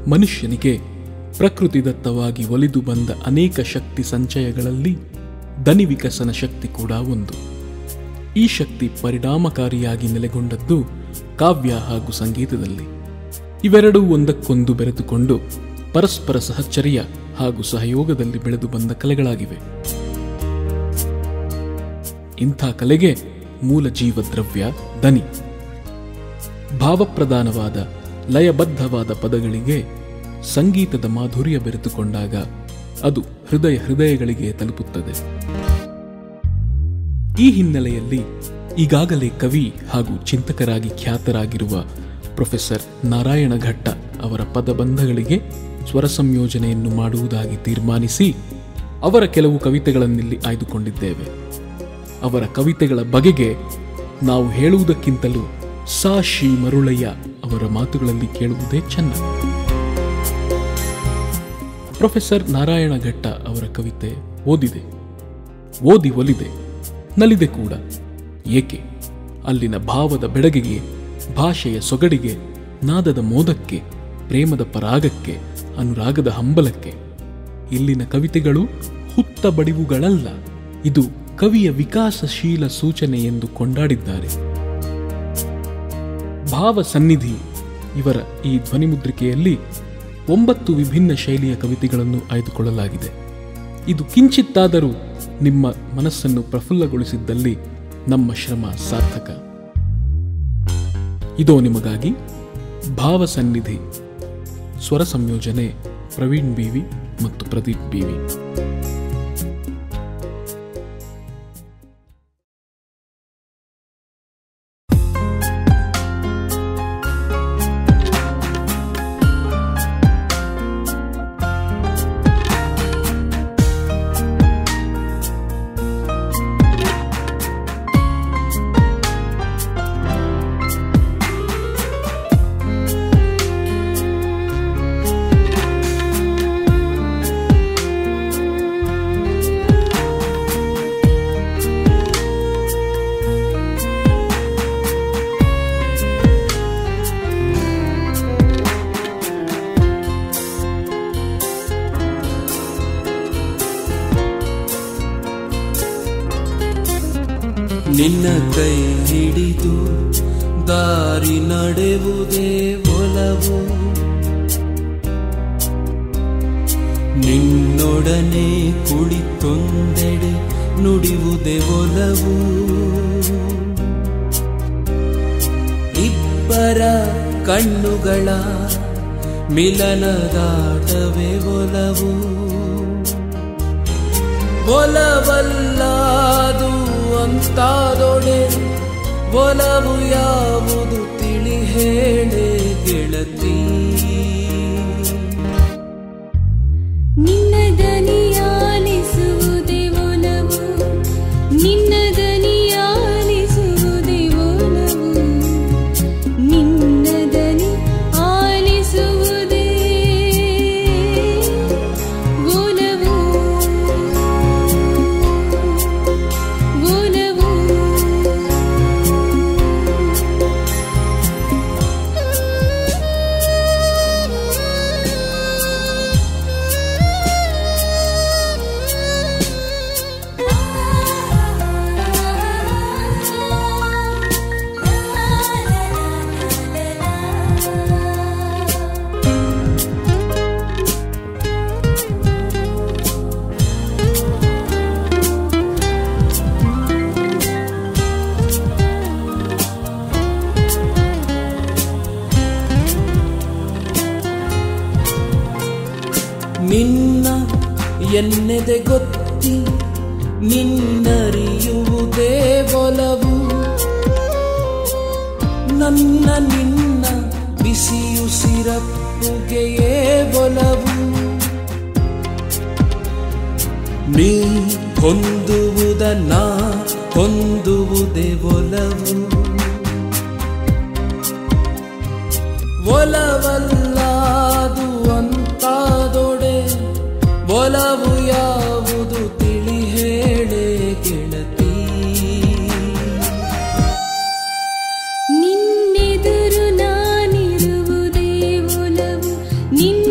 ಮನುಷ್ಯನಿಗೆ ಪ್ರಕೃತಿದತ್ತವಾಗಿ ಒಲಿದು ಬಂದ ಅನೇಕ ಶಕ್ತಿ ಸಂಚಯಗಳಲ್ಲಿ ದನಿ ವಿಕಸನ ಶಕ್ತಿ ಕೂಡ ಒಂದು ಈ ಶಕ್ತಿ ಪರಿಣಾಮಕಾರಿಯಾಗಿ ನೆಲೆಗೊಂಡದ್ದು ಕಾವ್ಯ ಹಾಗೂ ಸಂಗೀತದಲ್ಲಿ ಇವೆರಡೂ ಒಂದಕ್ಕೊಂದು ಬೆರೆತುಕೊಂಡು ಪರಸ್ಪರ ಸಹಚರ್ಯ ಹಾಗೂ ಸಹಯೋಗದಲ್ಲಿ ಬೆಳೆದು ಬಂದ ಕಲೆಗಳಾಗಿವೆ ಇಂಥ ಕಲೆಗೆ ಮೂಲ ಜೀವದ್ರವ್ಯ ದನಿ ಭಾವಪ್ರಧಾನವಾದ ಲಯಬದ್ಧವಾದ ಪದಗಳಿಗೆ ಸಂಗೀತದ ಮಾಧುರ್ಯ ಬೆರೆತುಕೊಂಡಾಗ ಅದು ಹೃದಯ ಹೃದಯಗಳಿಗೆ ತಲುಪುತ್ತದೆ ಈ ಹಿನ್ನೆಲೆಯಲ್ಲಿ ಈಗಾಗಲೇ ಕವಿ ಹಾಗೂ ಚಿಂತಕರಾಗಿ ಖ್ಯಾತರಾಗಿರುವ ಪ್ರೊಫೆಸರ್ ನಾರಾಯಣ ಘಟ್ಟ ಅವರ ಪದಬಂಧಗಳಿಗೆ ಸ್ವರ ಸಂಯೋಜನೆಯನ್ನು ಮಾಡುವುದಾಗಿ ತೀರ್ಮಾನಿಸಿ ಅವರ ಕೆಲವು ಕವಿತೆಗಳನ್ನಿಲ್ಲಿ ಆಯ್ದುಕೊಂಡಿದ್ದೇವೆ ಅವರ ಕವಿತೆಗಳ ಬಗೆಗೆ ನಾವು ಹೇಳುವುದಕ್ಕಿಂತಲೂ ಸಾ ಶ್ರೀ ಮರುಳಯ್ಯ ಅವರ ಮಾತುಗಳಲ್ಲಿ ಕೇಳುವುದೇ ಚೆನ್ನ ಪ್ರೊಫೆಸರ್ ನಾರಾಯಣ ಘಟ್ಟ ಅವರ ಕವಿತೆ ಓದಿದೆ ಓದಿ ಒಲಿದೆ ನಲಿದೆ ಕೂಡ ಏಕೆ ಅಲ್ಲಿನ ಭಾವದ ಬೆಡಗಿಗೆ ಭಾಷೆಯ ಸೊಗಡಿಗೆ ನಾದದ ಮೋದಕ್ಕೆ ಪ್ರೇಮದ ಪರಾಗಕ್ಕೆ ಅನುರಾಗದ ಹಂಬಲಕ್ಕೆ ಇಲ್ಲಿನ ಕವಿತೆಗಳು ಹುತ್ತ ಬಡಿವುಗಳಲ್ಲ ಇದು ಕವಿಯ ವಿಕಾಸಶೀಲ ಸೂಚನೆ ಎಂದು ಕೊಂಡಾಡಿದ್ದಾರೆ ಭಾವ ಸನ್ನಿಧಿ ಇವರ ಈ ಧ್ವನಿಮುದ್ರಿಕೆಯಲ್ಲಿ ಒಂಬತ್ತು ವಿಭಿನ್ನ ಶೈಲಿಯ ಕವಿತೆಗಳನ್ನು ಆಯ್ದುಕೊಳ್ಳಲಾಗಿದೆ ಇದು ಕಿಂಚಿತ್ತಾದರೂ ನಿಮ್ಮ ಮನಸ್ಸನ್ನು ಪ್ರಫುಲ್ಲಗೊಳಿಸಿದ್ದಲ್ಲಿ ನಮ್ಮ ಶ್ರಮ ಸಾರ್ಥಕ ಇದೋ ನಿಮಗಾಗಿ ಭಾವ ಸನ್ನಿಧಿ ಸ್ವರ ಸಂಯೋಜನೆ ಪ್ರವೀಣ್ ಬಿವಿ ಮತ್ತು ಪ್ರದೀಪ್ ಬಿವಿ ನಿನ್ನ ಕೈ ಹಿಡಿದು ದಾರಿ ನಡೆವುದೇ ಒಲವು ನಿನ್ನೊಡನೆ ಕುಳಿತೊಂದೆಡೆ ನುಡಿವುದೇ ಒಲವು ಇಬ್ಬರ ಕಣ್ಣುಗಳ ಮಿಲನದಾಟವೇ ಒಲವು ಒಲವಲ್ಲಾದು ಅಂತಾದೊಡೆ ಒಲವು ಯಾವುದು ತಿಳಿ ಹೇಳೆ ಗೆಳತಿ ನಿನ್ನ ದನಿಯಾಲಿಸುವುದೇ ಒಲವು ನಿನ್ನ ದನಿಯಾಲಿಸುವುದೇ ಒಲವು ನಿನ್ನ ದನಿ ಆಲಿಸುವುದೇ ಒಲವು ಒಲವು ನಿನ್ನ ಎನ್ನೆದೆ ಗೊತ್ತಿ ನಿನ್ನರಿಯುವುದೇ ಒಲವು ನನ್ನ ನಿನ್ನ ಬಿಸಿಯುಸಿರಪ್ಪುಗೆಯೇ ಒಲವು ನೀ ಹೊಂದುವುದನ್ನ ಹೊಂದುವುದೇ ಒಲವು ಒಲವಲ್ಲಾದು ಅಂತಾದೊಡೆ ಒಲವು ಯಾವುದು ತಿಳಿ ಹೇಳೆ ಗೆಳತಿ ನಿನ್ನೆದುರು ನಾನಿರುವುದೇ ಒಲವು ನಿನ್ನ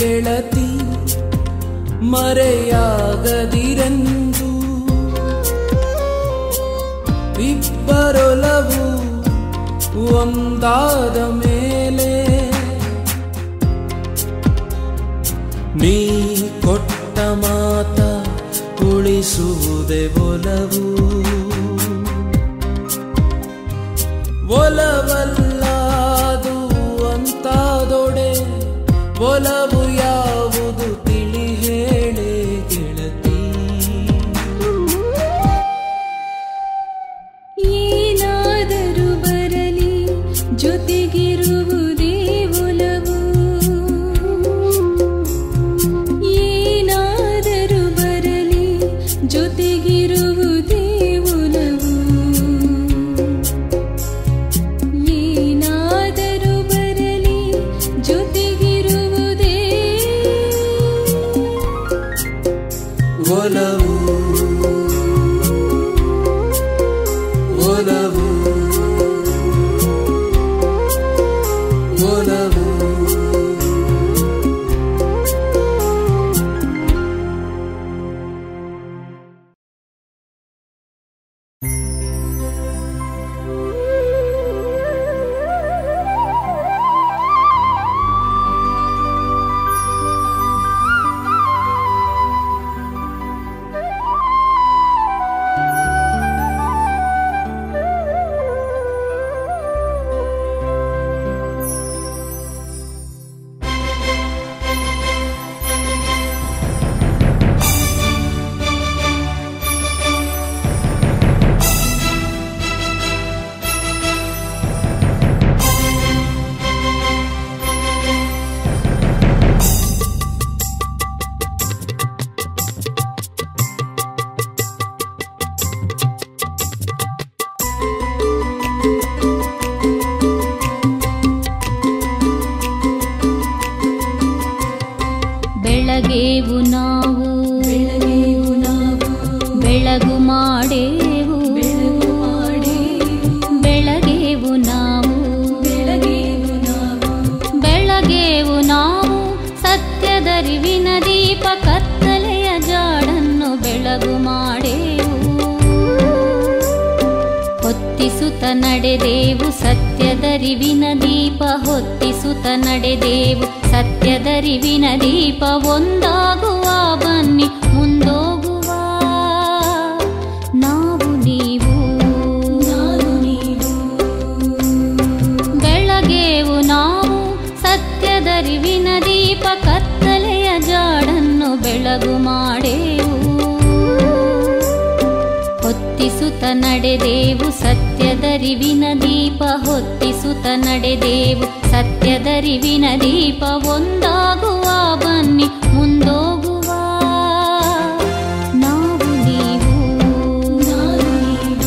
ಗೆಳತಿ ಮರೆಯಾಗದಿರೆಂದು ಇಬ್ಬರೊಲವು ಒಂದಾದ ಮೇಲೆ ನೀ ಕೊಟ್ಟ ಮಾತ ಉಳಿಸುವುದೇ ಒಲವು ಒಲವಲ್ಲಾದು ಅಂತಾದೊಡೆ ಒಲವು ಯಾವುದು ತಿಳಿ ಹೇಳೆ ಗೆಳತಿ ಏನಾದರೂ ಬರಲಿ ಜೊತೆಗಿರುವುದೇ ಒಲವು ಏನಾದರೂ ಬರಲಿ ಜೊತೆಗಿರುವುದೇ ಒಲವು ಏನಾದರೂ ಬರಲಿ ಜೊತೆಗಿರುವುದೇ ಒಲವು ಒಲವು ಒಲವು ಬೆಳಗೇವು ನಾವು ಬೆಳಗೇವು ನಾವು ಬೆಳಗು ಮಾಡೇವು ಬೆಳಗು ಮಾಡೇವು ಬೆಳಗೇವು ನಾವು ಬೆಳಗೇವು ನಾವು ಬೆಳಗೇವು ನಾವು ಸತ್ಯದರಿವಿನ ದೀಪ ಕತ್ತಲೆಯ ಜಾಡನ್ನು ಬೆಳಗು ಮಾಡೇವು ಹೊತ್ತಿಸುತ್ತ ನಡೆದೇವು ಸತ್ಯದರಿವಿನ ದೀಪ ಹೊತ್ತಿಸುತ್ತ ನಡೆದೇವು ಸತ್ಯದರಿವಿನ ದೀಪ ಒಂದಾಗುವ ಬನ್ನಿ ಮುಂದೋಗುವ ನಾವು ನೀವು ನಾನು ನೀವು ಬೆಳಗೇವು ನಾವು ಸತ್ಯದರಿವಿನ ದೀಪ ಕತ್ತಲೆಯ ಜಾಡನ್ನು ಬೆಳಗು ಮಾಡೇವು ಹೊತ್ತಿಸುತ್ತ ನಡೆದೇವು ಸತ್ಯದರಿವಿನ ದೀಪ ಹೊತ್ತಿಸುತ್ತ ನಡೆದೇವು ಸತ್ಯದರಿವಿನ ದೀಪ ಒಂದಾಗುವ ಬನ್ನಿ ಮುಂದೋಗುವ ನಾವು ನೀವು ನಾನು ನೀವು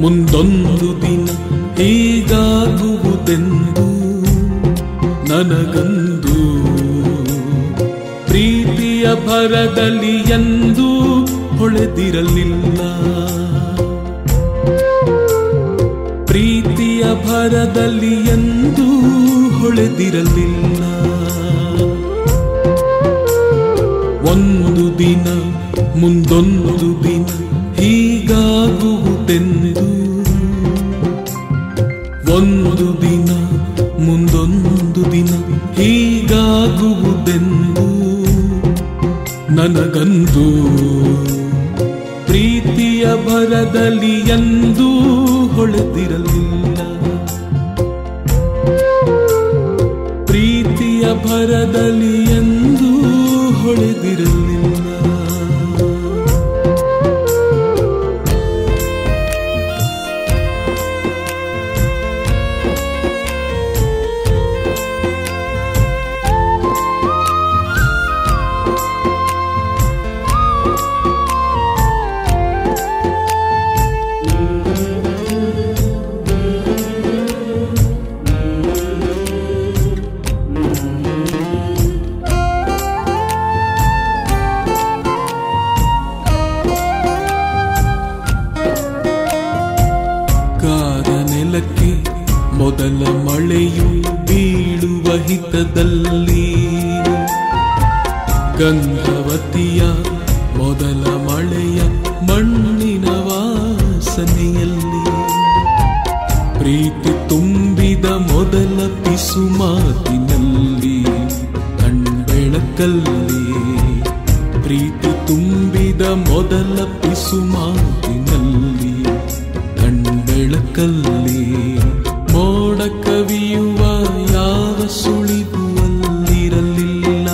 ಮುಂದೊಂದು ದಿನ ಹೀಗಾಗುವುದೆಂದು ನನಗಂದು ಪ್ರೀತಿಯ ಭರದಲ್ಲಿ ಎಂದು ಹೊಳೆದಿರಲಿಲ್ಲ ಪ್ರೀತಿಯ ಭರದಲ್ಲಿ ಎಂದು ಹೊಳೆದಿರಲಿಲ್ಲ ಒಂದು ದಿನ ಮುಂದೊಂದು ದಿನ ಹೀಗಾಗುವುದೆಂದು ಒಂದು ದಿನ ಮುಂದೊಂದು ದಿನ ಹೀಗಾಗುವುದೆಂದು ನನಗಂದು ಪ್ರೀತಿಯ ಭರದಲ್ಲಿ ಎಂದೂ ಹೊಳೆದಿರಲಿಲ್ಲ ಪ್ರೀತಿಯ ಭರದಲ್ಲಿ ಎಂದೂ ಹೊಳೆದಿರಲಿಲ್ಲ ಕಾದ ನೆಲಕ್ಕೆ ಮೊದಲ ಮಳೆಯು ಬೀಳುವ ಹಿತದಲ್ಲಿ ಗಂಧವತಿಯ ಮೊದಲ ಮಳೆಯ ಮಣ್ಣಿನ ವಾಸನೆಯಲ್ಲಿ ಪ್ರೀತಿ ತುಂಬಿದ ಮೊದಲ ಪಿಸು ಮಾತಿನಲ್ಲಿ ಕಣ್ಬೆಳಕಲ್ಲಿ ಪ್ರೀತಿ ತುಂಬಿದ ಮೊದಲ ಪಿಸು ಮಾತಿನಲ್ಲಿ ಕಣ್ಬೆಳಕಲ್ಲಿ ಮೋಡ ಕವಿಯುವ ಯಾವ ಸುಳಿವು ಅಲ್ಲಿರಲಿಲ್ಲ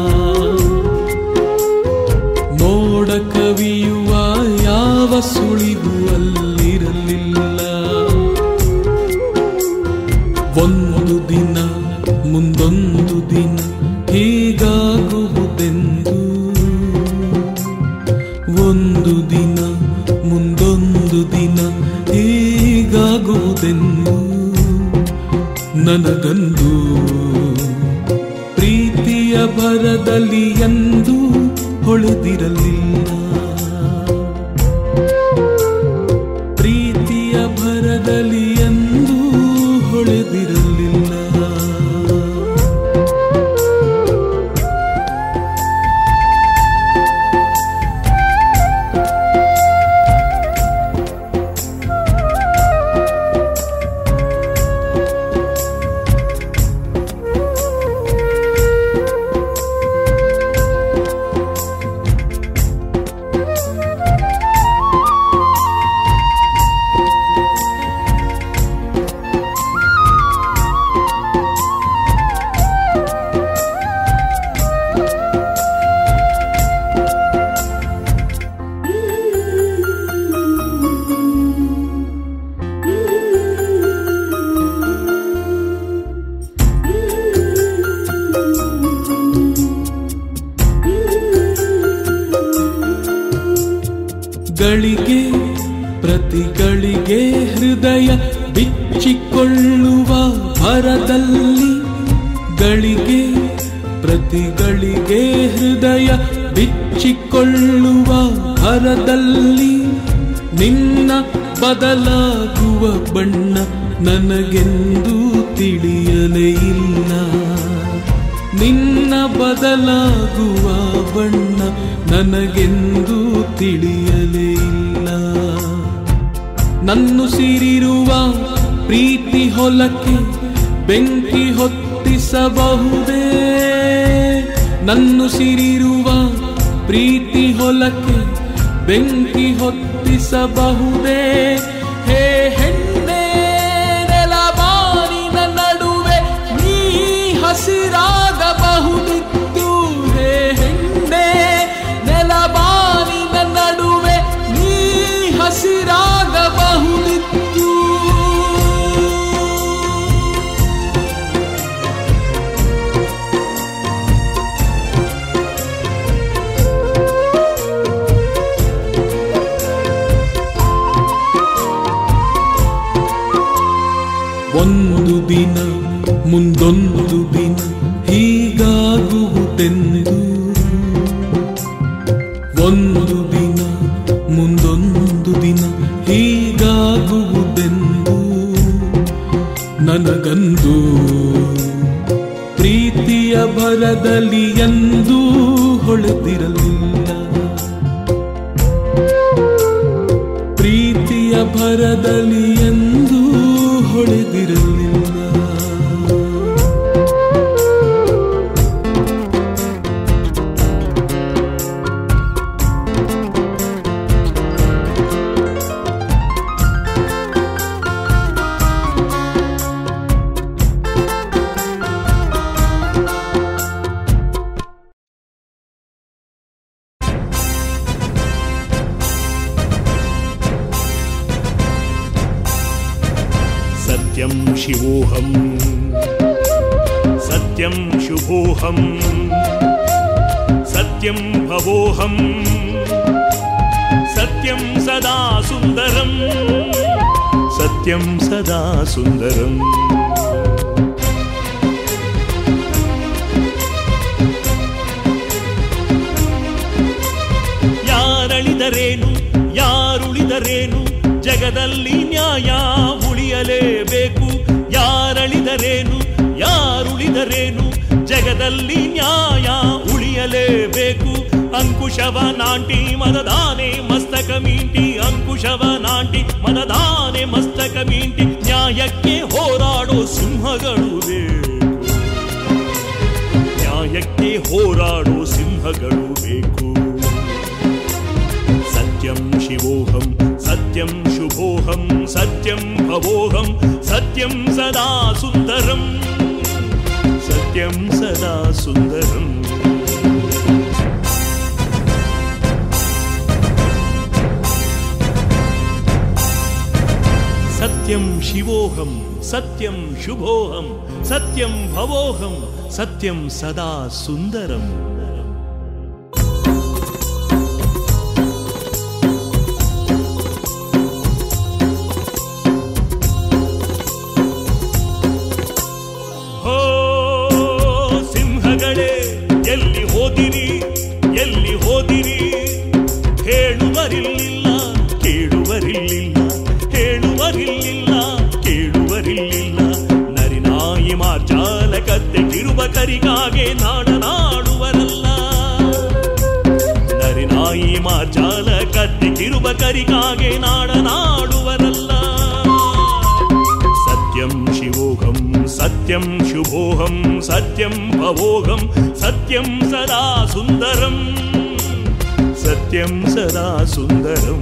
ಮೋಡ ಕವಿಯುವ ಯಾವ ಸುಳಿವು ಅಲ್ಲಿರಲಿಲ್ಲ ಒಂದು ದಿನ ಮುಂದೊಂದು ದಿನ ಹೀಗಾಗುವುದೆಂದು ಒಂದು ದಿನ ಮುಂದೊಂದು ದಿನ ಹೀಗಾಗುವುದೆಂದು ನನಗಂದು ಪ್ರೀತಿಯ ಭರದಲ್ಲಿ ಎಂದು ಹೊಳೆದಿರಲಿಲ್ಲ ಪ್ರೀತಿಯ ಭರದಲ್ಲಿ ಎಂದು ಹೊಳೆದಿರಲಿಲ್ಲ ಗಳಿಗೆ ಪ್ರತಿಗಳಿಗೆ ಹೃದಯ ಬಿಚ್ಚಿಕೊಳ್ಳುವ ಭರದಲ್ಲಿ ಗಳಿಗೆ ಪ್ರತಿಗಳಿಗೆ ಹೃದಯ ಬಿಚ್ಚಿಕೊಳ್ಳುವ ಭರದಲ್ಲಿ ನಿನ್ನ ಬದಲಾಗುವ ಬಣ್ಣ ನನಗೆಂದೂ ತಿಳಿಯಲೇ ಇಲ್ಲ ನಿನ್ನ ಬದಲಾಗುವ ಬಣ್ಣ ನನಗೆಂದೂ ತಿಳಿಯಲೇ ಇಲ್ಲ ನನ್ನು ಸಿರಿರುವ ಪ್ರೀತಿ ಹೊಲಕ್ಕೆ ಬೆಂಕಿ ಹೊತ್ತಿಸಬಹುದೇ ನನ್ನು ಸಿರಿರುವ ಪ್ರೀತಿ ಹೊಲಕ್ಕೆ ಬೆಂಕಿ ಹೊತ್ತಿಸಬಹುದೇ ಹೇ ಹೆಣ್ಣೆ ನೆಲಬಾರಿನ ನಡುವೆ ನೀ ಹಸಿರಾಗಬಹುದಿತ್ತು ಹೇ ಹೆಣ್ಣೆ ನೆಲಬಾರಿನ ನಡುವೆ ನೀ ಹಸಿರಾಗಬಹುದಿತ್ತು ಒಂದು ದಿನ ಮುಂದೊಂದು ದಿನ ಹೀಗಾಗುವುದೆಂದು ಒಂದು ದಿನ ಮುಂದೊಂದು ದಿನ ಹೀಗಾಗುವುದೆಂದು ನನಗಂದು ಪ್ರೀತಿಯ ಭರದಲ್ಲಿ ಎಂದೂ ಹೊಳೆದಿರಲಿಲ್ಲ ಪ್ರೀತಿಯ ಭರದಲ್ಲಿ ಎಂದೂ ಹೊಳೆದಿರಲಿಲ್ಲ सत्यं शिवोऽहम् सत्यं शुभोऽहम् सत्यं भवोऽहम् सत्यं सदा सुन्दरम् सत्यं सदा सुन्दरम् ಯಾರಳಿದರೇನು ಯಾರುಳಿದರೇನು ಜಗದಲ್ಲಿ ನ್ಯಾಯ ಉಳಿಯಲೇಬೇಕು ಯಾರಳಿದರೇನು ಯಾರುಳಿದರೇನು ಜಗದಲ್ಲಿ ನ್ಯಾಯ ಉಳಿಯಲೇಬೇಕು ಅಂಕುಶವ ನಾಂಟಿ ಮದದಾನೆ ಮಸ್ತಕ ಮೀಂಟಿ ಅಂಕುಶವ ನಾಂಟಿ ಮದದಾನೆ ಮಸ್ತಕ ಮೀಂಟಿ ನ್ಯಾಯಕ್ಕೆ ಹೋರಾಡೋ ಸಿಂಹಗಳು ಬೇಕು ನ್ಯಾಯಕ್ಕೆ ಹೋರಾಡೋ ಸಿಂಹಗಳು ಬೇಕು ಸತ್ಯಂ ಶಿವೋಹಂ ಸತ್ಯಂ ಶುಭೋಹಂ ಸತ್ಯಂ ಭವೋಹಂ ಸತ್ಯಂ ಸದಾ ಸುಂದರಂ ಸತ್ಯಂ ಸದಾ ಸುಂದರಂ ಸತ್ಯಂ ಶಿವೋಹಂ ಸತ್ಯಂ ಶುಭೋಹಂ ಸತ್ಯಂ ಭವೋಹಂ ಸತ್ಯಂ ಸದಾ ಸುಂದರಂ ಹೋ ಸಿಂಹಗಳೇ ಎಲ್ಲಿ ಹೋದಿರಿ ಎಲ್ಲಿ ಹೋದಿರಿ ಹೇಳುವರಿಲ್ಲಿಲ್ಲ ಕೇಳುವರಿಲ್ಲಿಲ್ಲ ಹೇಳುವರಿಲ್ಲಿಲ್ಲ ಕೇಳುವರಿಲ್ಲಿಲ್ಲ ನರಿನಾಯಿ ಮಾರ್ಜಾಲ ಕತ್ತೆ ಕಿರುಬ ಕರಿಗಾಗೆ ನಾಡನಾಡುವರಲ್ಲ ನರಿನಾಯಿ ಮಾರ್ಜಾಲ ಕತ್ತೆ ಕಿರುಬ ಕರಿಗಾಗೆ ನಾಡನಾಡುವರಲ್ಲ ಸತ್ಯಂ ಶಿವೋಹಂ ಸತ್ಯಂ ಶುಭೋಹಂ ಸತ್ಯಂ ಭವೋಹಂ ಸತ್ಯಂ ಸದಾ ಸುಂದರಂ ಸತ್ಯಂ ಸದಾ ಸುಂದರಂ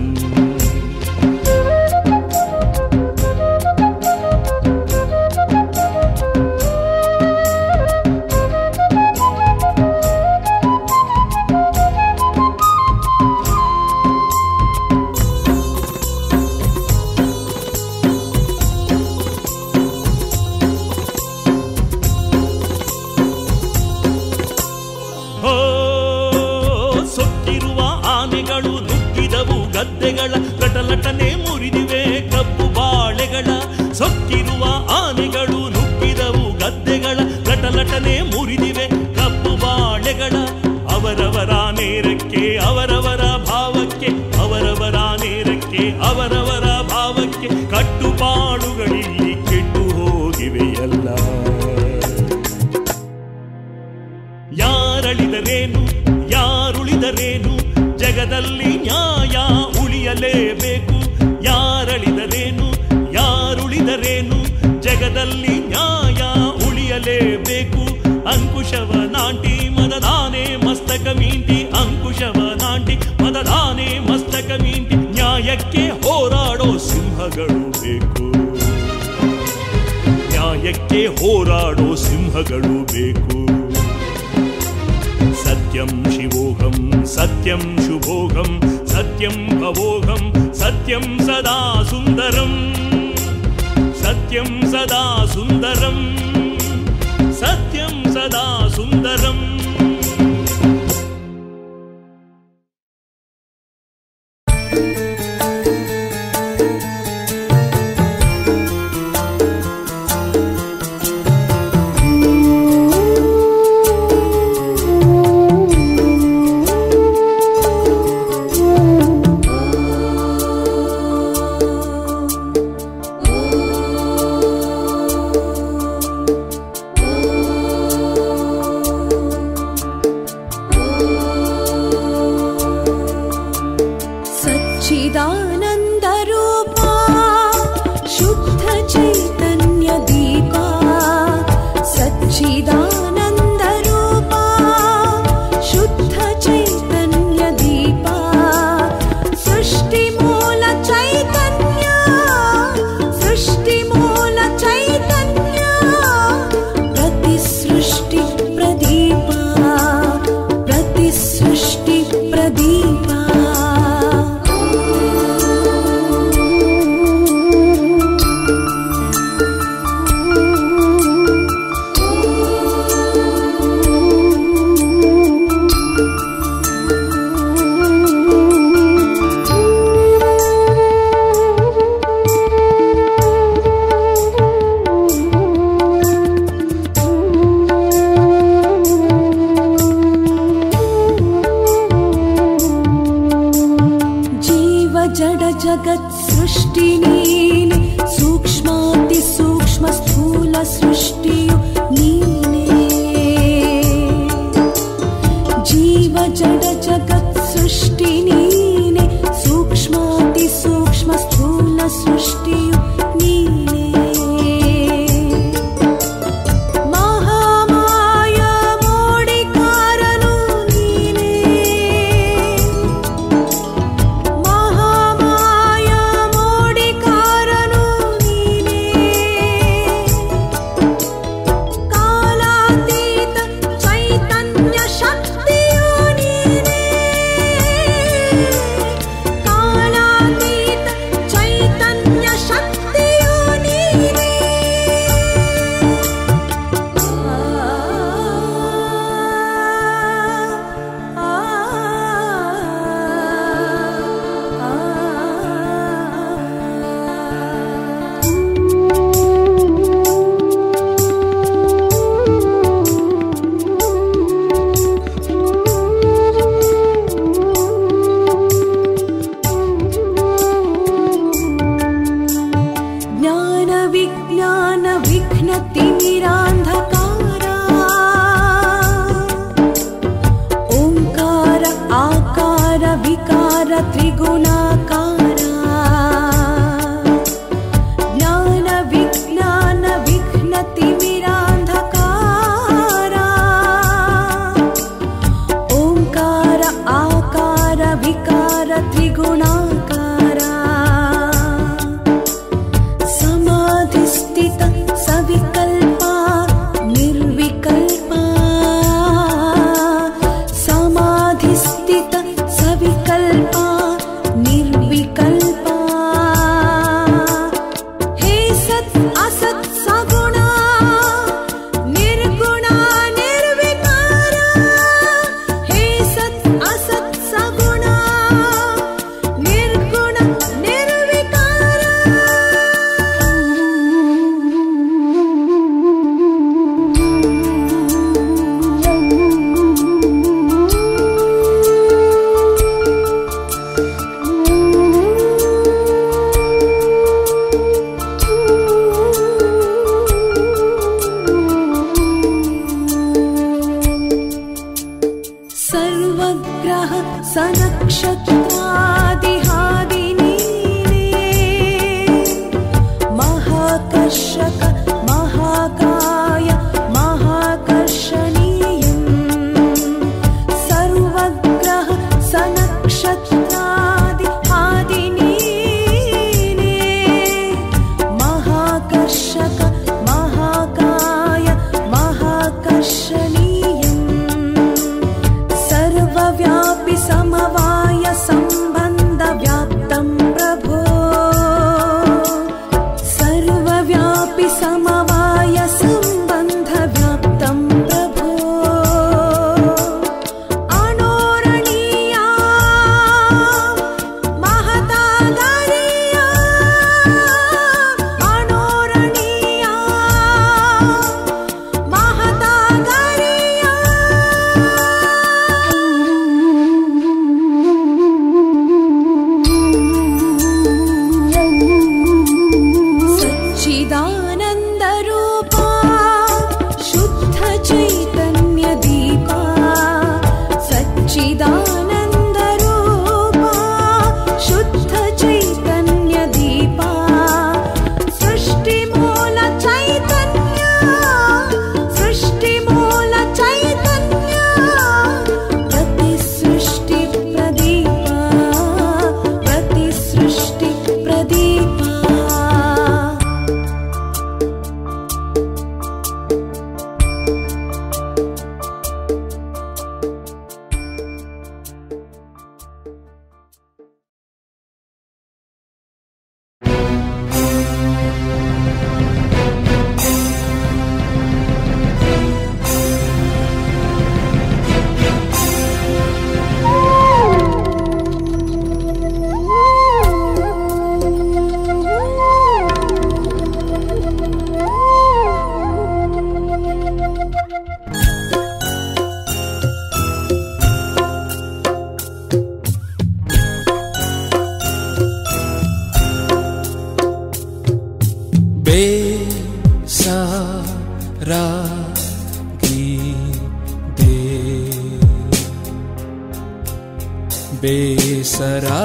ಹೋ ಸೊಕ್ಕಿರುವ ಆನೆಗಳು ನುಗ್ಗಿದವು ಗದ್ದೆಗಳ ಲಟಲಟನೆ ಮುರಿದಿವೆ ಕಬ್ಬು ಬಾಳೆಗಳ ಸೊಕ್ಕಿರುವ ಆನೆಗಳು ನುಗ್ಗಿದವು ಗದ್ದೆಗಳ ಲಟಲಟನೆ ಮುರಿದಿವೆ ಕಬ್ಬು ಬಾಳೆಗಳ ಅವರವರ ನೇರಕ್ಕೆ ಅವರವರ ಭಾವಕ್ಕೆ ಅವರವರ ನೇರಕ್ಕೆ ಅವರವರ ಭಾವಕ್ಕೆ ಕಟ್ಟುಪಾಡುಗಳಿಲ್ಲಿ ಕೆಟ್ಟು ಹೋಗಿವೆಯಲ್ಲ ಯಾರಳಿದರೇನು ಯಾರುಳಿದರೇನು ಜಗದಲ್ಲಿ ನ್ಯಾಯ ಉಳಿಯಲೇಬೇಕು ಯಾರಳಿದರೇನು ಯಾರುಳಿದರೇನು ಜಗದಲ್ಲಿ ನ್ಯಾಯ ಉಳಿಯಲೇಬೇಕು ಅಂಕುಶವ ನಾಂಟಿ ಮದದಾನೆ ಮಸ್ತಕ ಮೀಂಟಿ ಅಂಕುಶವ ನಾಂಟಿ ಮದದಾನೆ ಮಸ್ತಕ ಮೀಂಟಿ ನ್ಯಾಯಕ್ಕೆ ಹೋರಾಡೋ ಸಿಂಹಗಳು ಬೇಕು ನ್ಯಾಯಕ್ಕೆ ಹೋರಾಡೋ ಸಿಂಹಗಳು ಬೇಕು ಸತ್ಯಂ ಶಿವೋಹಂ ಸತ್ಯಂ ಶುಭೋಹಂ ಸತ್ಯಂ ಭವೋಹಂ ಸತ್ಯಂ ಸದಾ ಸುಂದರಂ ಸತ್ಯಂ ಸದಾ ಸುಂದರಂ ಸತ್ಯಂ ಸದಾ ಸುಂದರಂ ಿ सच्चिदानन्दरूपा शुद्ध चैतन्य दीपा सच्चिदानन्दरूपा शुद्ध चैतन्य दीपा सृष्टिमूल चैतन्य सृष्टिमूल चैतन्य प्रतिसृष्टि प्रदीपा प्रतिसृष्टि प्रदीपा जीव जड जगत् सृष्टि नीने सूक्ष्माति सूक्ष्म स्थूल सृष्टियु नीने जीव जड जगत् सृष्टि नीने सूक्ष्माति सूक्ष्म स्थूल सृष्टियु नीने ಮಹಾಮಾಯ ಮೋಡಿಕಾರನು ನೀನೇ ಮಹಾಮಾಯ ಮೋಡಿಕಾರನು ನೀನೇ ಕಾಲಾತೀತ ಚೈತನ್ಯ ಶಕ್ತಿಯು ನೀನೇ ಕಾಲಾತೀತ ಚೈತನ್ಯ ಶಕ್ತಿಯು ನೀನೇ ज्ञान विज्ञान विघ्न तिमिरान्धकारा ओङ्कार आकार विकार त्रिगुणाकारा ज्ञान विज्ञान विघ्न तिमिरान्धकारा ओङ्कार आकार विकार त्रिगुणाकारा समाधिस्थित सविकल्पा निर्विकल्पा समाधिस्थित सविकल्पा निर्विकल्पा हे सत् असत् सगुणा निर्गुणा निर्विकारा हे सत् असत् सगुणा निर्गुणा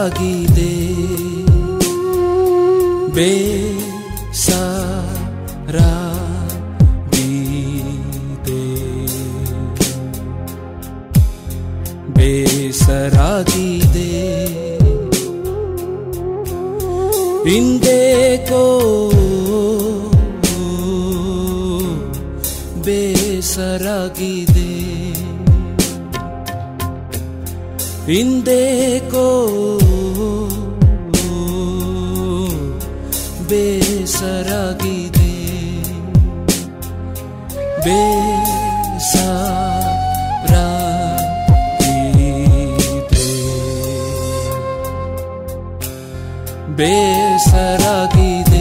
ಬೇಸರಾಗಿದೆ ಬೇಸರಾಗಿದೆ ಬೇಸರಾಗಿದೆ ಹಿಂದೇಕೋ ಬೇಸರಾಗಿದೆ ಹಿಂದೇಕೋ ಬೇಸರಾಗಿದೆ ಬೇಸರಾಗಿದೆ ಬೇಸರಾಗಿದೆ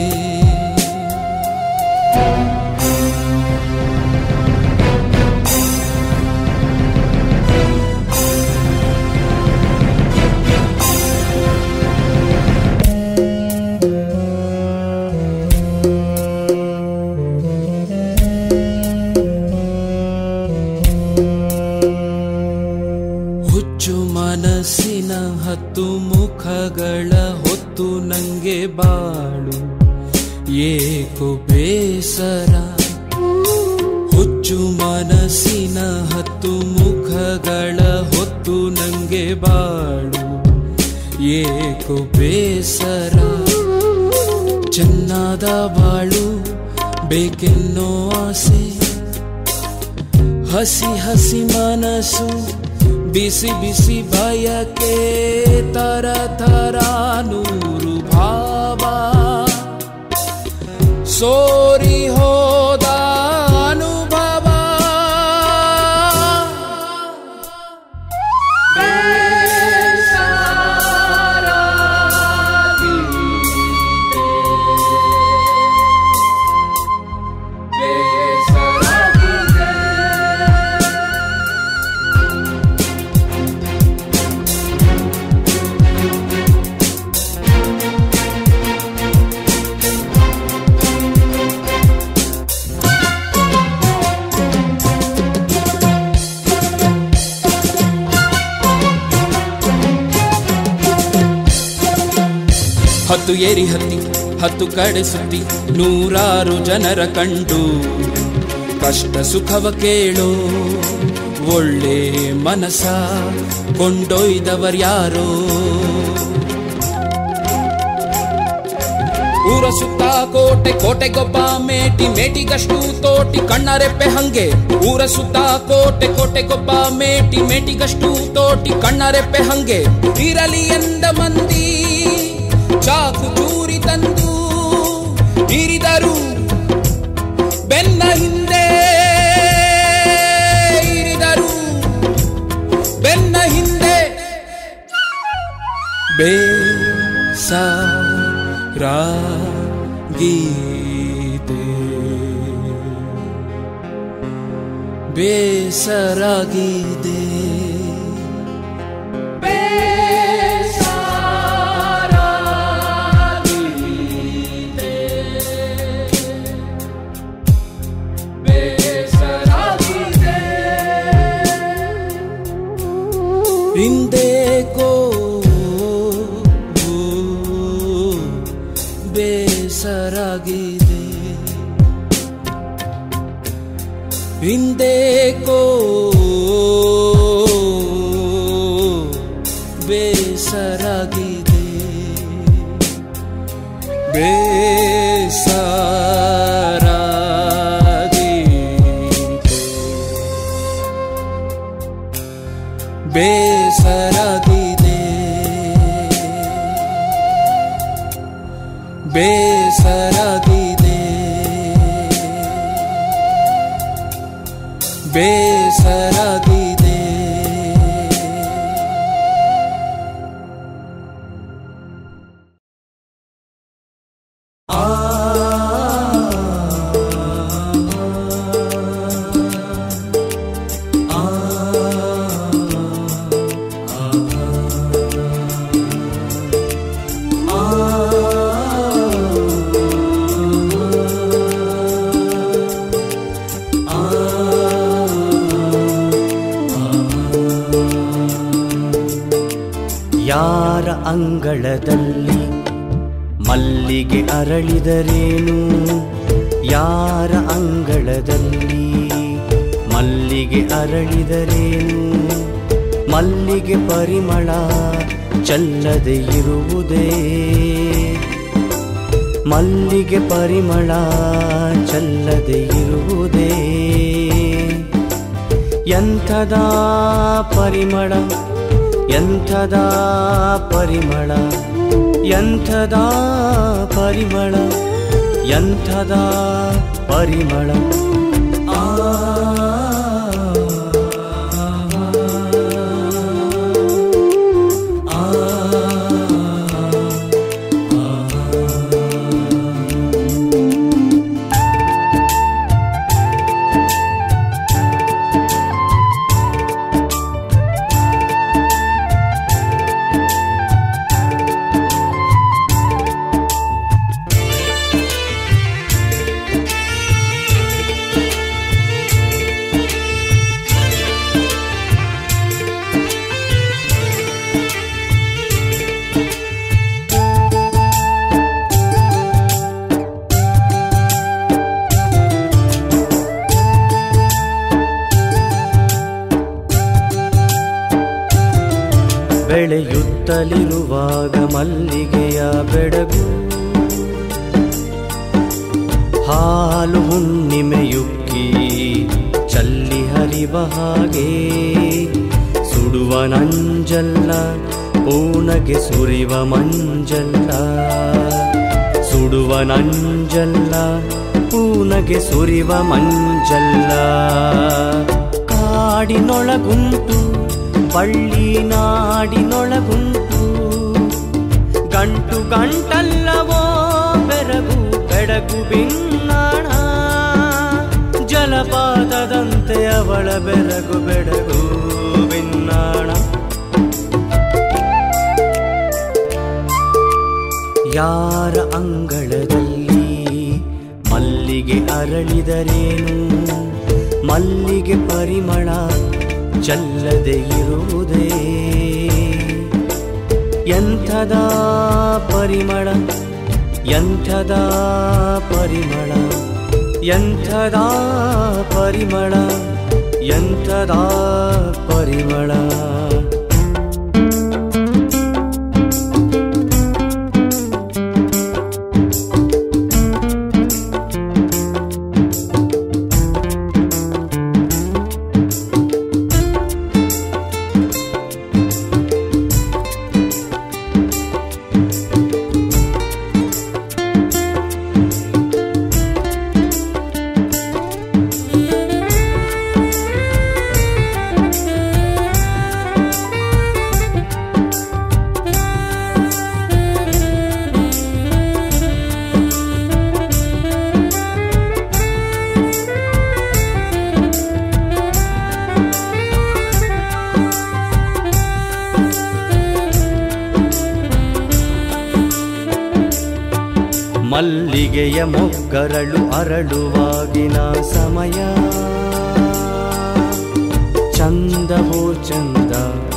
ಹುಚ್ಚು ಮನಸ್ಸಿನ ಹತ್ತು ಮುಖಗಳ ಹೊತ್ತು ನಂಗೆ ಬಾಳು ಏಕೋ ಬೇಸರ ಹುಚ್ಚು ಮನಸ್ಸಿನ ಹತ್ತು ಮುಖಗಳ ಹೊತ್ತು ನಂಗೆ ಬಾಳು ಏಕೋ ಬೇಸರ ಚೆನ್ನಾದ ಬಾಳು ಬೇಕೆನ್ನೋ ಆಸೆ ಹಸಿ ಹಸಿ ಮನಸ್ಸು ಬಿಸಿ ಬಿಸಿ ಬಯಕೆ ತರ ತರ ನೂರು ಭಾವ ಸೋರಿ ಹೋದ ಅನುಭವ ಹತ್ತು ಏರಿ ಹತ್ತಿ ಹತ್ತು ಕಡೆ ಸುತ್ತಿ ನೂರಾರು ಜನರ ಕಂಡು ಕಷ್ಟ ಸುಖವ ಕೇಳೋ ಒಳ್ಳೆ ಮನಸ ಕೊಂಡೊಯ್ದವರ್ಯಾರೋ ಊರ ಸುತ್ತ ಕೋಟೆ ಕೋಟೆಗೊಬ್ಬ ಮೇಟಿ ಮೇಟಿಗಷ್ಟು ತೋಟಿ ಕಣ್ಣರೆಪ್ಪೆ ಹಂಗೆ ಊರ ಸುತ್ತ ಕೋಟೆ ಕೋಟೆಗೊಬ್ಬ ಮೇಟಿ ಮೇಟಿಗಷ್ಟು ತೋಟಿ ಕಣ್ಣರೆಪ್ಪೆ ಹಂಗೆ ಇರಲಿ ಎಂದ ಮಂದಿ ಚಾಕು ಚೂರಿ ತಂದು ಇರಿದರು ಬೆನ್ನ ಹಿಂದೆ ಇರಿದರು ಬೆನ್ನ ಹಿಂದೆ ಬೇಸರಾಗಿದೆ ಬೇಸರಾಗಿದೆ ಹಿಂದೇಕೋ ಬೇಸರಾಗಿದೆ ಹಿಂದೇಕೋ ಬೇಸರಾಗಿದೆ ಬೇಸರಾಗಿದೆ ಬೇಸರಾಗಿದೆ ಬೇಸರಾಗಿದೆ ಯಾರ ಅಂಗಳದಲ್ಲಿ ಮಲ್ಲಿಗೆ ಅರಳಿದರೇನು ಯಾರ ಅಂಗಳದಲ್ಲಿ ಮಲ್ಲಿಗೆ ಅರಳಿದರೇನು ಮಲ್ಲಿಗೆ ಪರಿಮಳ ಚಲ್ಲದೆ ಇರುವುದೇ ಮಲ್ಲಿಗೆ ಪರಿಮಳ ಚಲ್ಲದೆ ಇರುವುದೇ ಎಂಥದ ಪರಿಮಳ ಎಂಥದ ಪರಿಮಳ ಎಂಥದ ಪರಿಮಳ ಎಂಥದ ಪರಿಮಳ ಆ ಬೆಳೆಯುತ್ತಲಿರುವಾಗ ಮಲ್ಲಿಗೆಯ ಬೆಡಗು ಹಾಲು ಹುಣ್ಣಿಮೆಯುಕ್ಕಿ ಚಲ್ಲಿ ಹರಿವ ಹಾಗೆ ಸುಡುವ ನಂಜಲ್ಲ ಪೂನಗೆ ಸುರಿವ ಮಂಜಲ್ಲ ಸುಡುವ ನಂಜಲ್ಲ ಪೂನಗೆ ಸುರಿವ ಮಂಜಲ್ಲ ಕಾಡಿನೊಳಗುಂಟು ಬಳ್ಳಿ ನಾಡಿನೊಳಗುಂಟು ಗಂಟು ಗಂಟಲ್ಲವೋ ಬೆರಗು ಬೆಡಗು ಬಿನ್ನಾಣ ಜಲಪಾತದಂತೆ ಅವಳ ಬೆರಗು ಬೆಡಗು ಬಿನ್ನಾಣ ಯಾರ ಅಂಗಳದಲ್ಲಿ ಮಲ್ಲಿಗೆ ಅರಳಿದರೇನು ಮಲ್ಲಿಗೆ ಪರಿಮಳ ಚಲ್ಲದೆ ಇರುವುದೇ ಎಂಥದ ಪರಿಮಳ ಎಂಥದ ಪರಿಮಳ ಎಂಥದ ಪರಿಮಳ ಎಂಥದ ಪರಿಮಳ ಮಲ್ಲಿಗೆಯ ಮೊಗ್ಗರಳು ಅರಳುವಾಗಿನ ಸಮಯ ಚಂದವೋ ಚಂದ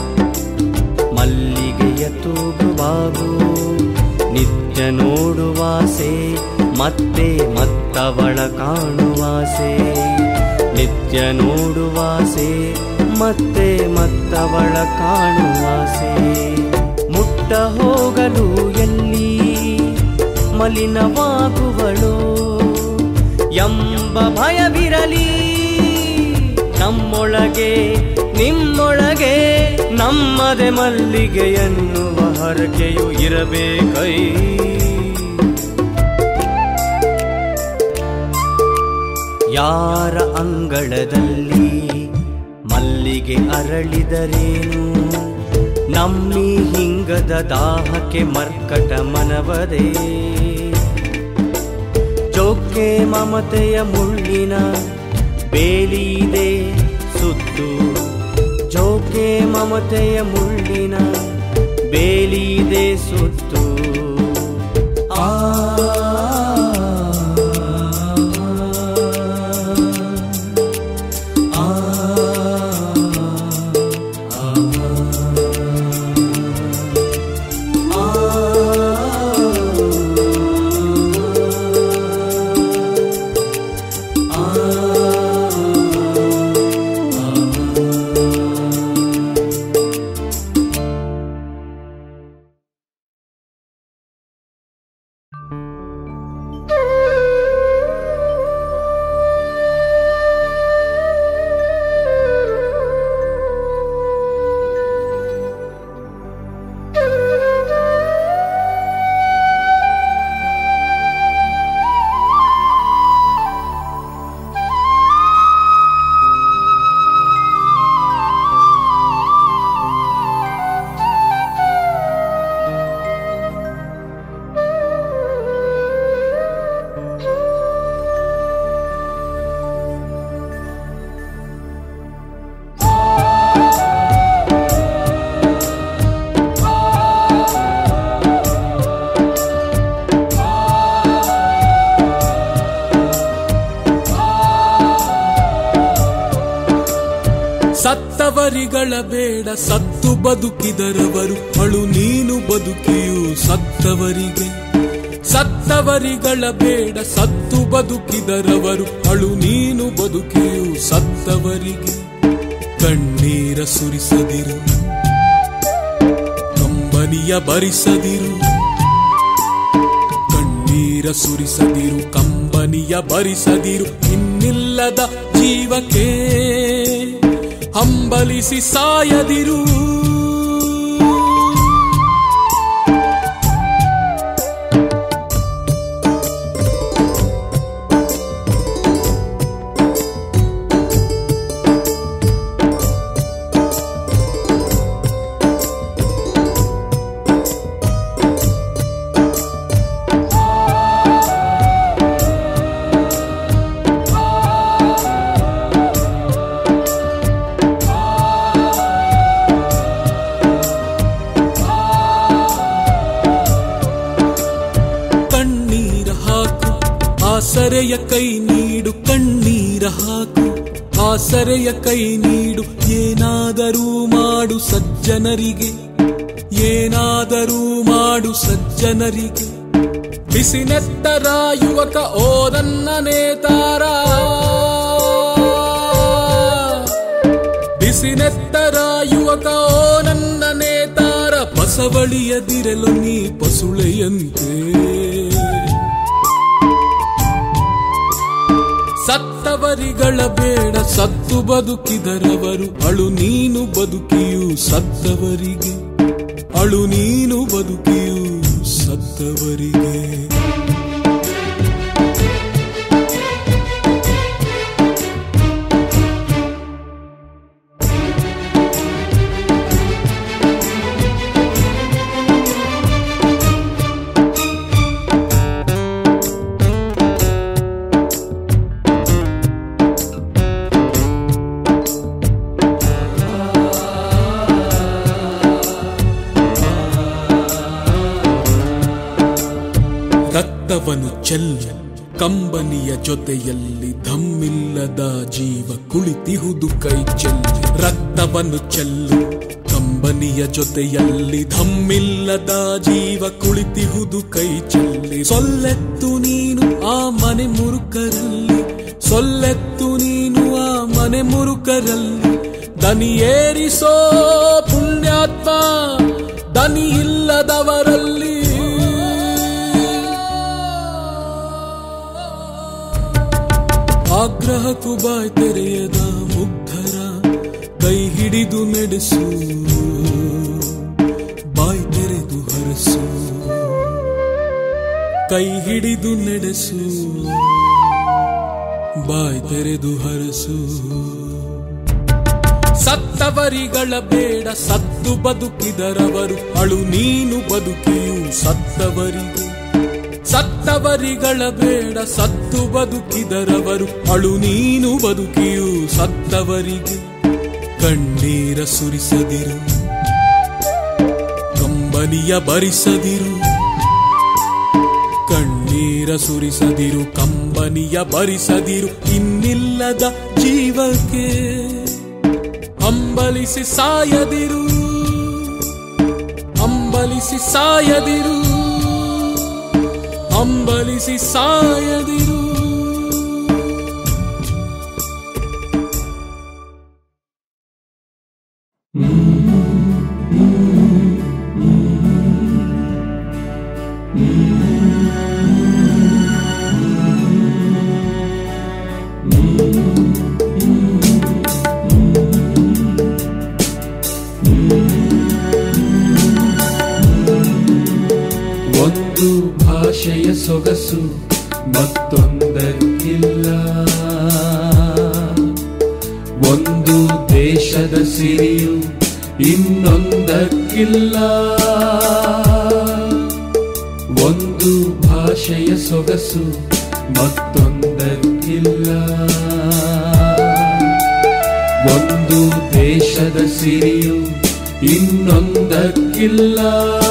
ಮಲ್ಲಿಗೆಯ ತೂಗುಬಾಬು ನಿತ್ಯ ನೋಡುವಾಸೆ ಮತ್ತೆ ಮತ್ತವಳ ಕಾಣುವಾಸೆ ನಿತ್ಯ ನೋಡುವಾಸೆ ಮತ್ತೆ ಮತ್ತವಳ ಕಾಣುವಾಸೆ ಮುಟ್ಟ ಹೋಗಲು ಎಲ್ಲಿ ಮಲಿನವಾಗುವಳು ಎಂಬ ಭಯವಿರಲಿ ನಮ್ಮೊಳಗೆ ನಿಮ್ಮೊಳಗೆ ನಮ್ಮದೆ ಮಲ್ಲಿಗೆ ಎನ್ನುವ ಹರಕೆಯು ಇರಬೇಕೈ ಯಾರ ಅಂಗಳದಲ್ಲಿ ಮಲ್ಲಿಗೆ ಅರಳಿದರೇನು ನಮ್ಮಿ ಹಿಂಗದ ದಾಹಕ್ಕೆ ಮರ್ಕಟ ಮನವದೇ ಜೋಕೆ ಮಮತೆಯ ಮುಳ್ಳಿನ ಬೇಲಿದೆ ಸುತ್ತು ಜೋಕೆ ಮಮತೆಯ ಮುಳ್ಳಿನ ಬೇಲಿದೆ ಸುತ್ತು ಆ ಆ ಸತ್ತವರಿಗಳ ಬೇಡ ಸತ್ತು ಬದುಕಿದರವರು ಅಳು ನೀನು ಬದುಕಿಯು ಸತ್ತವರಿಗೆ ಸತ್ತವರಿಗಳ ಬೇಡ ಸತ್ತು ಬದುಕಿದರವರು ಅಳು ನೀನು ಬದುಕಿಯು ಸತ್ತವರಿಗೆ ಕಣ್ಣೀರ ಸುರಿಸದಿರು ಕಂಬನಿಯ ಭರಿಸದಿರು ಕಣ್ಣೀರ ಸುರಿಸದಿರು ಕಂಬನಿಯ ಭರಿಸದಿರು ಇನ್ನಿಲ್ಲದ ಜೀವಕ್ಕೆ ಹಂಬಲಿಸಿ ಸಾಯದಿರು ಕಣ್ಣೀರ ಹಾಕು ಆಸರೆಯ ಕೈ ನೀಡು ಕಣ್ಣೀರ ಹಾಕು ಆಸರೆಯ ಕೈ ನೀಡು ಏನಾದರೂ ಮಾಡು ಸಜ್ಜನರಿಗೆ ಏನಾದರೂ ಮಾಡು ಸಜ್ಜನರಿಗೆ ಬಿಸಿನೆತ್ತರ ಯುವಕ ಓ ನನ್ನ ನೇತಾರ ಬಿಸಿನೆತ್ತರ ಯುವಕ ಓ ನನ್ನ ನೇತಾರ ಬಸವಳಿಯದಿರಲು ನೀ ಪಸುಳೆಯಂತೆ ಸತ್ತವರಿಗಳ ಬೇಡ ಸತ್ತು ಬದುಕಿದರವರು ಅಳು ನೀನು ಬದುಕಿಯು ಸತ್ತವರಿಗೆ ಅಳು ನೀನು ಬದುಕಿಯು ಸತ್ತವರಿಗೆ ರಕ್ತವನ್ನು ಚೆಲ್ಲು ಕಂಬನಿಯ ಜೊತೆಯಲ್ಲಿ ಧಮ್ಮಿಲ್ಲದ ಜೀವ ಕುಳಿತಿಹುದು ಕೈ ಚೆಲ್ಲಿ ರಕ್ತವನ್ನು ಚೆಲ್ಲು ಕಂಬನಿಯ ಜೊತೆಯಲ್ಲಿ ಧಮ್ಮಿಲ್ಲದ ಜೀವ ಕುಳಿತಿಹುದು ಕೈ ಚೆಲ್ಲಿ ಸೊಲ್ಲೆತ್ತು ನೀನು ಆ ಮನೆ ಮುರುಕರಲ್ಲಿ ಸೊಲ್ಲೆತ್ತು ನೀನು ಆ ಮನೆ ಮುರುಕರಲ್ಲಿ ದನಿ ಏರಿಸೋ ಪುಣ್ಯಾತ್ಮ ದನಿ ಇಲ್ಲದವರಲ್ಲಿ ಆಗ್ರಹಕ್ಕೂ ಬಾಯ್ ತೆರೆಯದ ಮುಗ್ಧರ ಕೈ ಹಿಡಿದು ನಡೆಸು ಬಾಯ್ ತೆರೆದು ಹರಸು ಕೈ ಹಿಡಿದು ನಡೆಸು ಬಾಯ್ ತೆರೆದು ಹರಸು ಸತ್ತವರಿಗಳ ಬೇಡ ಸತ್ತು ಬದುಕಿದರವರು ಅಳು ನೀನು ಬದುಕಿಯು ಸತ್ತವರಿಗೆ ಸತ್ತವರಿಗಳ ಬೇಡ ಸತ್ತು ಬದುಕಿದರವರು ಅಳು ನೀನು ಬದುಕಿಯು ಸತ್ತವರಿಗೆ ಕಣ್ಣೀರ ಸುರಿಸದಿರು ಕಂಬನಿಯ ಭರಿಸದಿರು ಕಣ್ಣೀರ ಸುರಿಸದಿರು ಕಂಬನಿಯ ಭರಿಸದಿರು ಇನ್ನಿಲ್ಲದ ಜೀವಕ್ಕೆ ಹಂಬಲಿಸಿ ಸಾಯದಿರು ಹಂಬಲಿಸಿ ಸಾಯದಿರು ಹಂಬಲಿಸಿ ಸಾಯದಿರು ಒಂದು ಭಾಷೆಯ ಸೊಗಸು ಮತ್ತೊಂದಕ್ಕಿಲ್ಲ ಒಂದು ದೇಶದ ಸಿರಿಯು ಇನ್ನೊಂದಕ್ಕಿಲ್ಲ ಒಂದು ಭಾಷೆಯ ಸೊಗಸು ಮತ್ತೊಂದಕ್ಕಿಲ್ಲ ಒಂದು ದೇಶದ ಸಿರಿಯು ಇನ್ನೊಂದಕ್ಕಿಲ್ಲ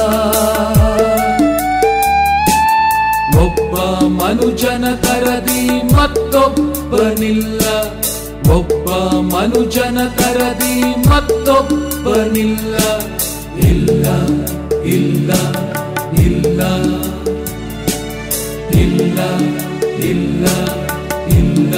ಒಬ್ಬ ಮನುಜನ ತರದಿ ಮತ್ತೊಬ್ಬನಿಲ್ಲ ಒಬ್ಬ ಮನು ಮನುಜನ ತರದಿ ಮತ್ತೊಬ್ಬನಿಲ್ಲ ಇಲ್ಲ ಇಲ್ಲ ಇಲ್ಲ ಇಲ್ಲ ಇಲ್ಲ ಇಲ್ಲ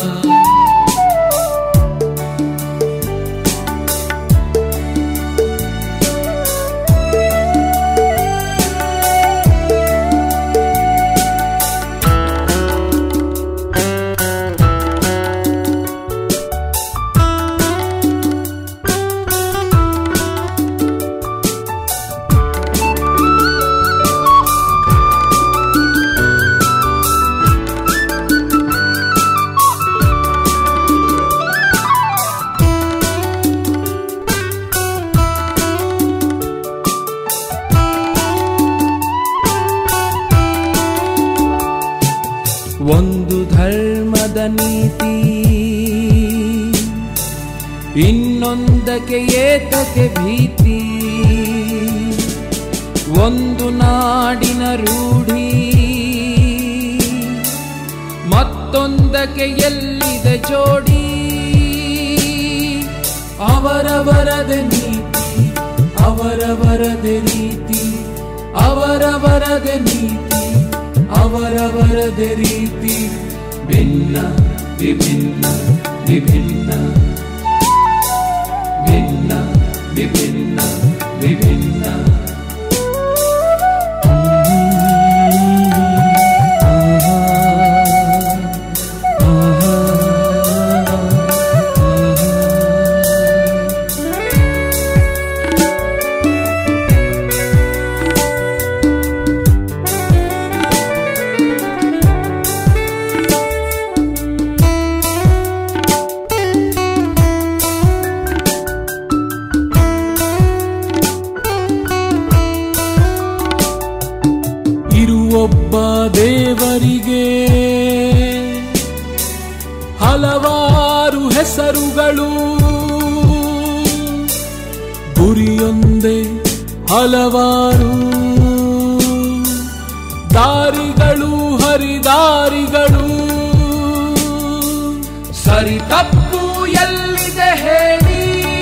ಒಂದು ಧರ್ಮದ ನೀತಿ ಇನ್ನೊಂದಕ್ಕೆ ಏತಕ್ಕೆ ಭೀತಿ ಒಂದು ನಾಡಿನ ರೂಢಿ ಮತ್ತೊಂದಕ್ಕೆ ಎಲ್ಲಿದೆ ಜೋಡಿ ಅವರವರದೆ ನೀತಿ ಅವರವರದೆ ರೀತಿ ಅವರವರದೆ ನೀತಿ ಅವರವರದೆ ರೀತಿ ಭಿನ್ನ ವಿಭಿನ್ನ ವಿಭಿನ್ನ ಭಿನ್ನ ವಿಭಿನ್ನ ವಿಭಿನ್ನ ಇರುವೊಬ್ಬ ದೇವರಿಗೆ ಹಲವಾರು ಹೆಸರುಗಳು ಗುರಿಯೊಂದೇ ಹಲವಾರು ದಾರಿಗಳು ಹರಿದಾರಿಗಳು ಸರಿ ತಪ್ಪು ಎಲ್ಲಿದೆ ಹೇಳಿ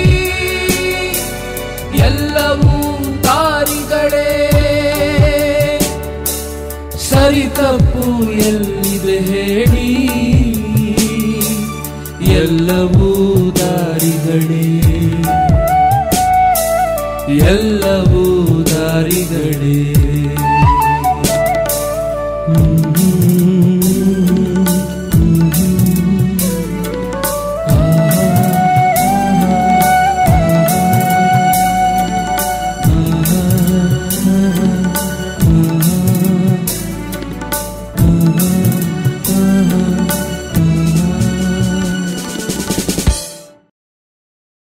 ಎಲ್ಲವೂ ದಾರಿಗಳೇ ಸರಿ ತಪ್ಪು ಎಲ್ಲಿದೆ ಹೇಳಿ ಎಲ್ಲವೂ ದಾರಿಗಳೇ ಎಲ್ಲವೂ ದಾರಿಗಳೇ